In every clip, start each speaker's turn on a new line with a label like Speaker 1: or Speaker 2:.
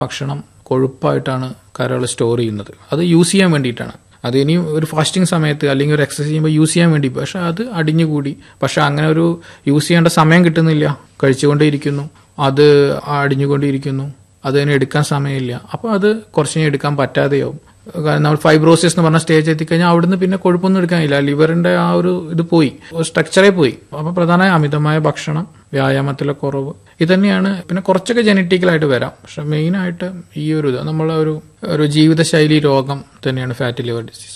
Speaker 1: ഭക്ഷണം കൊഴുപ്പായിട്ടാണ് കരൾ സ്റ്റോർ ചെയ്യുന്നത് അത് യൂസ് ചെയ്യാൻ വേണ്ടിയിട്ടാണ് അത് ഇനി ഒരു ഫാസ്റ്റിംഗ് സമയത്ത് അല്ലെങ്കിൽ ഒരു എക്സസൈസ് ചെയ്യുമ്പോൾ യൂസ് ചെയ്യാൻ വേണ്ടി പക്ഷെ അത് അടിഞ്ഞുകൂടി പക്ഷെ അങ്ങനെ ഒരു യൂസ് ചെയ്യേണ്ട സമയം കിട്ടുന്നില്ല കഴിച്ചുകൊണ്ടേയിരിക്കുന്നു അത് അടിഞ്ഞുകൊണ്ടിരിക്കുന്നു അതിന് എടുക്കാൻ സമയമില്ല അപ്പോൾ അത് കുറച്ച് കഴിഞ്ഞ് എടുക്കാൻ പറ്റാതെയാവും കാരണം നമ്മൾ ഫൈബ്രോസിസ് എന്ന് പറഞ്ഞ സ്റ്റേജ് എത്തിക്കഴിഞ്ഞാൽ അവിടുന്ന് പിന്നെ കൊഴുപ്പൊന്നും എടുക്കാനില്ല ലിവറിന്റെ ആ ഒരു ഇത് പോയി സ്ട്രക്ചറേ പോയി അപ്പൊ പ്രധാന അമിതമായ ഭക്ഷണം വ്യായാമത്തിലെ കുറവ് ഇതന്നെയാണ് പിന്നെ കുറച്ചൊക്കെ ജനറ്റിക്കലായിട്ട് വരാം പക്ഷെ മെയിൻ ആയിട്ട് ഈ ഒരു ഇത് നമ്മളെ ഒരു ഒരു ജീവിതശൈലി രോഗം തന്നെയാണ് ഫാറ്റി ലിവർ ഡിസീസ്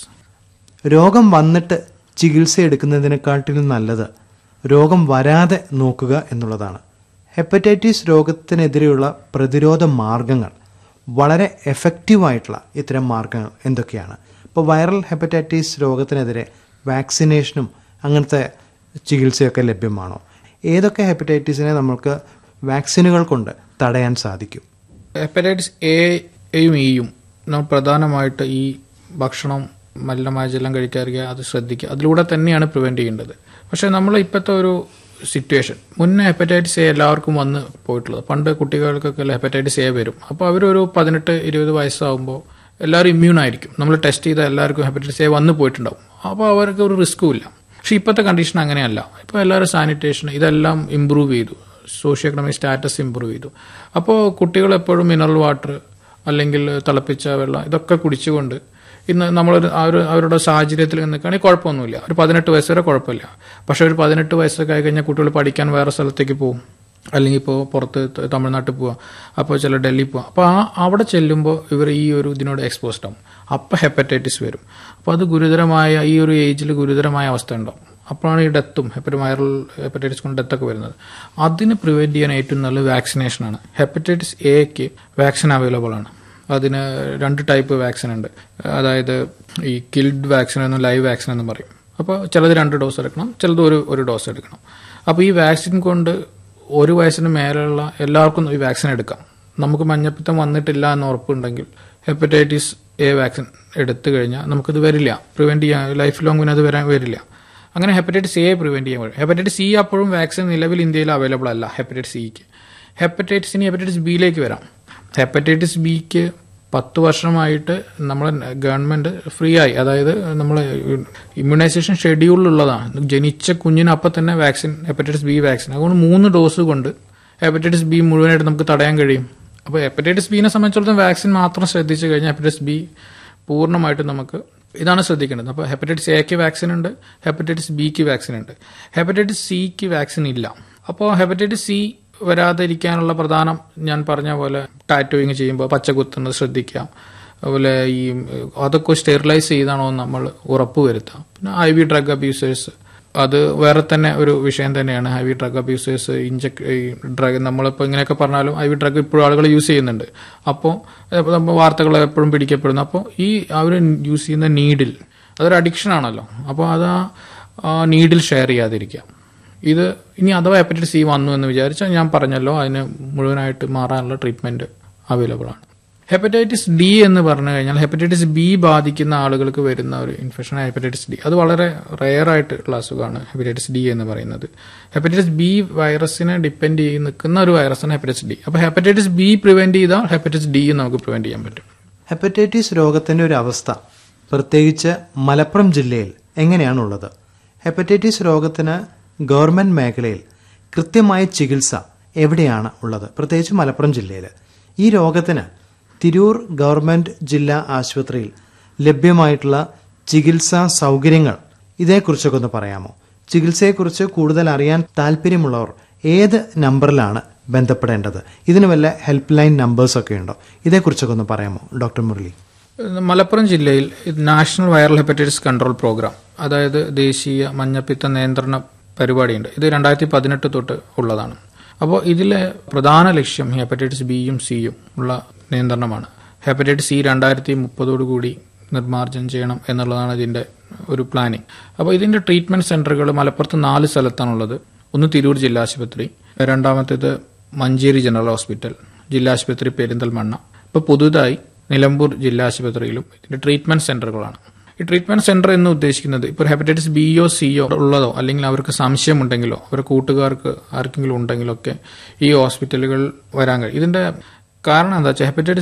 Speaker 2: രോഗം വന്നിട്ട് ചികിത്സ എടുക്കുന്നതിനെക്കാട്ടിലും നല്ലത് രോഗം വരാതെ നോക്കുക എന്നുള്ളതാണ് ഹെപ്പറ്റൈറ്റിസ് രോഗത്തിനെതിരെയുള്ള പ്രതിരോധ മാർഗങ്ങൾ വളരെ എഫക്റ്റീവായിട്ടുള്ള ഇത്തരം മാർഗങ്ങൾ എന്തൊക്കെയാണ് ഇപ്പോൾ വൈറൽ ഹെപ്പറ്റൈറ്റിസ് രോഗത്തിനെതിരെ വാക്സിനേഷനും അങ്ങനത്തെ ചികിത്സയൊക്കെ ലഭ്യമാണോ ഏതൊക്കെ ഹെപ്പറ്റൈറ്റിസിനെ നമ്മൾക്ക് വാക്സിനുകൾ കൊണ്ട് തടയാൻ സാധിക്കും
Speaker 1: ഹെപ്പറ്റൈറ്റിസ് എയും ഇയും നമ്മൾ പ്രധാനമായിട്ട് ഈ ഭക്ഷണം മലിനമായ ജലം കഴിക്കാതിരിക്കുക അത് ശ്രദ്ധിക്കുക അതിലൂടെ തന്നെയാണ് പ്രിവെന്റ് ചെയ്യേണ്ടത് പക്ഷെ നമ്മൾ ഇപ്പോഴത്തെ ഒരു സിറ്റുവേഷൻ മുന്നേ ഹെപ്പറ്റൈറ്റിസ് എ എല്ലാവർക്കും വന്ന് പോയിട്ടുള്ളത് പണ്ട് കുട്ടികൾക്കൊക്കെ ഹെപ്പറ്റൈറ്റിസ് എ വരും അപ്പോൾ അവരൊരു പതിനെട്ട് ഇരുപത് വയസ്സാകുമ്പോൾ എല്ലാവരും ഇമ്മ്യൂൺ ആയിരിക്കും നമ്മൾ ടെസ്റ്റ് ചെയ്ത എല്ലാവർക്കും ഹെപ്പറ്റൈറ്റിസ് എ വന്ന് പോയിട്ടുണ്ടാവും അപ്പോൾ അവർക്ക് ഒരു റിസ്ക്കും ഇല്ല പക്ഷെ ഇപ്പോഴത്തെ കണ്ടീഷൻ അങ്ങനെയല്ല ഇപ്പോൾ എല്ലാവരും സാനിറ്റേഷൻ ഇതെല്ലാം ഇമ്പ്രൂവ് ചെയ്തു സോഷ്യോ എക്കണോമിക് സ്റ്റാറ്റസ് ഇമ്പ്രൂവ് ചെയ്തു അപ്പോൾ കുട്ടികൾ എപ്പോഴും മിനറൽ വാട്ടർ അല്ലെങ്കിൽ തിളപ്പിച്ച വെള്ളം ഇതൊക്കെ കുടിച്ചുകൊണ്ട് ഇന്ന് നമ്മളൊരു ആ ഒരു അവരുടെ സാഹചര്യത്തിൽ നിൽക്കുകയാണെങ്കിൽ കുഴപ്പമൊന്നുമില്ല ഒരു പതിനെട്ട് വയസ്സ് വരെ കുഴപ്പമില്ല പക്ഷെ ഒരു പതിനെട്ട് വയസ്സൊക്കെ ആയി കഴിഞ്ഞാൽ കുട്ടികൾ പഠിക്കാൻ വേറെ സ്ഥലത്തേക്ക് പോകും അല്ലെങ്കിൽ ഇപ്പോൾ പുറത്ത് ത- തമിഴ്നാട്ടിൽ പോവാം അപ്പോൾ ചില ഡൽഹി പോവാം അപ്പോൾ ആ അവിടെ ചെല്ലുമ്പോൾ ഇവർ ഈ ഒരു ഇതിനോട് എക്സ്പോസ്ഡ് ആവും അപ്പോൾ ഹെപ്പറ്റൈറ്റിസ് വരും അപ്പോൾ അത് ഗുരുതരമായ ഈ ഒരു ഏജിൽ ഗുരുതരമായ അവസ്ഥ ഉണ്ടാവും അപ്പോഴാണ് ഈ ഡെത്തും ഹെപ്പറ്റ വൈറൽ ഹെപ്പറ്റൈറ്റിസ് കൊണ്ട് ഡെത്തൊക്കെ വരുന്നത് അതിന് പ്രിവെന്റ് ചെയ്യാൻ ഏറ്റവും നല്ലത് വാക്സിനേഷനാണ് ഹെപ്പറ്റൈറ്റിസ് എക്ക് വാക്സിൻ അവൈലബിൾ ആണ് അതിന് രണ്ട് ടൈപ്പ് വാക്സിൻ ഉണ്ട് അതായത് ഈ കിൽഡ് വാക്സിൻ എന്നും ലൈവ് വാക്സിൻ എന്നും പറയും അപ്പോൾ ചിലത് രണ്ട് ഡോസ് എടുക്കണം ചിലത് ഒരു ഒരു ഡോസ് എടുക്കണം അപ്പോൾ ഈ വാക്സിൻ കൊണ്ട് ഒരു വയസ്സിന് മേലെയുള്ള എല്ലാവർക്കും ഈ വാക്സിൻ എടുക്കാം നമുക്ക് മഞ്ഞപ്പിത്തം വന്നിട്ടില്ല എന്ന് ഉറപ്പുണ്ടെങ്കിൽ ഹെപ്പറ്റൈറ്റിസ് എ വാക്സിൻ എടുത്തു കഴിഞ്ഞാൽ നമുക്കിത് വരില്ല പ്രിവെന്റ് ചെയ്യാൻ ലൈഫ് ലോങ് പിന്നെ അത് വരാൻ വരില്ല അങ്ങനെ ഹെപ്പറ്റൈറ്റിസ് എ പ്രിവെന്റ് ചെയ്യാൻ കഴിയും ഹെപ്പറ്റൈറ്റിസ് സി അപ്പോഴും വാക്സിൻ നിലവിൽ ഇന്ത്യയിൽ അവൈലബിൾ അല്ല ഹെപ്പറ്റൈറ്റിസ് സിക്ക് ഹെപ്പറ്റൈറ്റിസ് ഇനി ഹെപ്പറ്റൈറ്റിസ് ബിയിലേക്ക് വരാം ഹെപ്പറ്റൈറ്റിസ് ബിക്ക് പത്ത് വർഷമായിട്ട് നമ്മൾ ഗവൺമെന്റ് ഫ്രീ ആയി അതായത് നമ്മൾ ഇമ്മ്യൂണൈസേഷൻ ഷെഡ്യൂളിലുള്ളതാണ് ജനിച്ച കുഞ്ഞിന് അപ്പം തന്നെ വാക്സിൻ ഹെപ്പറ്റൈറ്റിസ് ബി വാക്സിൻ അതുകൊണ്ട് മൂന്ന് ഡോസ് കൊണ്ട് ഹെപ്പറ്റൈറ്റിസ് ബി മുഴുവനായിട്ട് നമുക്ക് തടയാൻ കഴിയും അപ്പോൾ ഹെപ്പറ്റൈറ്റിസ് ബിനെ സംബന്ധിച്ചിടത്തോളം വാക്സിൻ മാത്രം ശ്രദ്ധിച്ചു കഴിഞ്ഞാൽ ഹെപ്പറ്റൈറ്റിസ് ബി പൂർണ്ണമായിട്ടും നമുക്ക് ഇതാണ് ശ്രദ്ധിക്കേണ്ടത് അപ്പോൾ ഹെപ്പറ്റൈറ്റിസ് എക്ക് വാക്സിൻ ഉണ്ട് ഹെപ്പറ്റൈറ്റിസ് ബിക്ക് വാക്സിൻ ഉണ്ട് ഹെപ്പറ്റൈറ്റിസ് സിക്ക് വാക്സിൻ ഇല്ല അപ്പോൾ ഹെപ്പറ്റൈറ്റിസ് സി വരാതിരിക്കാനുള്ള പ്രധാനം ഞാൻ പറഞ്ഞ പോലെ ടാറ്റോയിങ് ചെയ്യുമ്പോൾ പച്ച കുത്തുന്നത് ശ്രദ്ധിക്കുക അതുപോലെ ഈ അതൊക്കെ സ്റ്റെറിലൈസ് ചെയ്താണോ എന്ന് നമ്മൾ ഉറപ്പ് വരുത്താം പിന്നെ ഐ വി ഡ്രഗ് അബ്യൂസേഴ്സ് അത് വേറെ തന്നെ ഒരു വിഷയം തന്നെയാണ് I V drug abusers inject ഈ ഡ്രഗ് നമ്മളിപ്പോൾ ഇങ്ങനെയൊക്കെ പറഞ്ഞാലും ഐ വി ഡ്രഗ് ഇപ്പോഴും ആളുകൾ യൂസ് ചെയ്യുന്നുണ്ട് അപ്പോൾ നമ്മൾ വാർത്തകൾ എപ്പോഴും പിടിക്കപ്പെടുന്നു അപ്പോൾ ഈ അവർ യൂസ് ചെയ്യുന്ന നീഡിൽ അതൊരു അഡിക്ഷൻ ആണല്ലോ അപ്പോൾ അത് ആ നീഡിൽ ഷെയർ ചെയ്യാതിരിക്കുക ഇത് ഇനി അഥവാ ഹെപ്പറ്റൈറ്റിസ് സി വന്നു എന്ന് വിചാരിച്ചാൽ ഞാൻ പറഞ്ഞല്ലോ അതിന് മുഴുവനായിട്ട് മാറാനുള്ള ട്രീറ്റ്മെന്റ് അവൈലബിൾ ആണ് ഹെപ്പറ്റൈറ്റിസ് ഡി എന്ന് പറഞ്ഞു കഴിഞ്ഞാൽ ഹെപ്പറ്റൈറ്റിസ് ബി ബാധിക്കുന്ന ആളുകൾക്ക് വരുന്ന ഒരു ഇൻഫെക്ഷൻ ഹെപ്പറ്റൈറ്റിസ് ഡി അത് വളരെ റെയർ ആയിട്ടുള്ള അസുഖമാണ് ഹെപ്പറ്റൈറ്റിസ് ഡി എന്ന് പറയുന്നത് ഹെപ്പറ്റൈറ്റിസ് ബി വൈറസിനെ ഡിപ്പെൻഡ് ചെയ്ത് നിൽക്കുന്ന ഒരു വൈറസാണ് ഹെപ്പറ്റൈറ്റിസ് ഡി അപ്പോൾ ഹെപ്പറ്റൈറ്റിസ് ബി പ്രിവെന്റ് ചെയ്താൽ ഹെപ്പറ്റൈറ്റിസ് ഡി നമുക്ക് പ്രിവെന്റ് ചെയ്യാൻ പറ്റും
Speaker 2: ഹെപ്പറ്റൈറ്റിസ് രോഗത്തിന്റെ ഒരു അവസ്ഥ പ്രത്യേകിച്ച് മലപ്പുറം ജില്ലയിൽ എങ്ങനെയാണുള്ളത് ഹെപ്പറ്റൈറ്റിസ് രോഗത്തിന് ഗവൺമെന്റ് മേഖലയിൽ കൃത്യമായ ചികിത്സ എവിടെയാണ് ഉള്ളത് പ്രത്യേകിച്ച് മലപ്പുറം ജില്ലയിൽ ഈ രോഗത്തിന് തിരൂർ ഗവൺമെന്റ് ജില്ലാ ആശുപത്രിയിൽ ലഭ്യമായിട്ടുള്ള ചികിത്സാ സൗകര്യങ്ങൾ ഇതേക്കുറിച്ചൊക്കെ ഒന്ന് പറയാമോ ചികിത്സയെക്കുറിച്ച് കൂടുതൽ അറിയാൻ താല്പര്യമുള്ളവർ ഏത് നമ്പറിലാണ് ബന്ധപ്പെടേണ്ടത് ഇതിന് വല്ല ഹെൽപ്പ് ലൈൻ നമ്പേഴ്സൊക്കെ ഉണ്ടോ ഇതേക്കുറിച്ചൊക്കെ ഒന്ന് പറയാമോ ഡോക്ടർ മുരളി
Speaker 1: മലപ്പുറം ജില്ലയിൽ national viral hepatitis control programme അതായത് ദേശീയ മഞ്ഞപ്പിത്ത നിയന്ത്രണ പരിപാടിയുണ്ട് ഇത് രണ്ടായിരത്തി പതിനെട്ട് തൊട്ട് ഉള്ളതാണ് അപ്പോൾ ഇതിലെ പ്രധാന ലക്ഷ്യം ഹെപ്പറ്റൈറ്റിസ് ബിയും സിയും ഉള്ള നിയന്ത്രണമാണ് ഹെപ്പറ്റൈറ്റിസ് സി രണ്ടായിരത്തി മുപ്പതോടുകൂടി നിർമ്മാർജ്ജനം ചെയ്യണം എന്നുള്ളതാണ് ഇതിന്റെ ഒരു പ്ലാനിങ് അപ്പോൾ ഇതിന്റെ ട്രീറ്റ്മെന്റ് സെന്ററുകൾ മലപ്പുറത്ത് നാല് സ്ഥലത്താണുള്ളത് ഒന്ന് തിരൂർ ജില്ലാ ആശുപത്രി രണ്ടാമത്തേത് മഞ്ചേരി ജനറൽ ഹോസ്പിറ്റൽ ജില്ലാ ആശുപത്രി പെരിന്തൽമണ്ണ ഇപ്പോൾ പുതുതായി നിലമ്പൂർ ജില്ലാ ആശുപത്രിയിലും ഇതിന്റെ ട്രീറ്റ്മെന്റ് സെന്ററുകളാണ് ഈ ട്രീറ്റ്മെന്റ് സെന്റർ എന്ന് ഉദ്ദേശിക്കുന്നത് ഇപ്പോൾ ഹെപ്പറ്റൈറ്റിസ് ബിയോ സിയോ ഉള്ളതോ അല്ലെങ്കിൽ അവർക്ക് സംശയമുണ്ടെങ്കിലോ അവരുടെ കൂട്ടുകാർക്ക് ആർക്കെങ്കിലും ഉണ്ടെങ്കിലോ ഒക്കെ ഈ ഹോസ്പിറ്റലുകൾ വരാൻ കഴിയും ഇതിന്റെ കാരണം എന്താ വെച്ചാൽ ഹെപ്പറ്റൈറ്റിസ്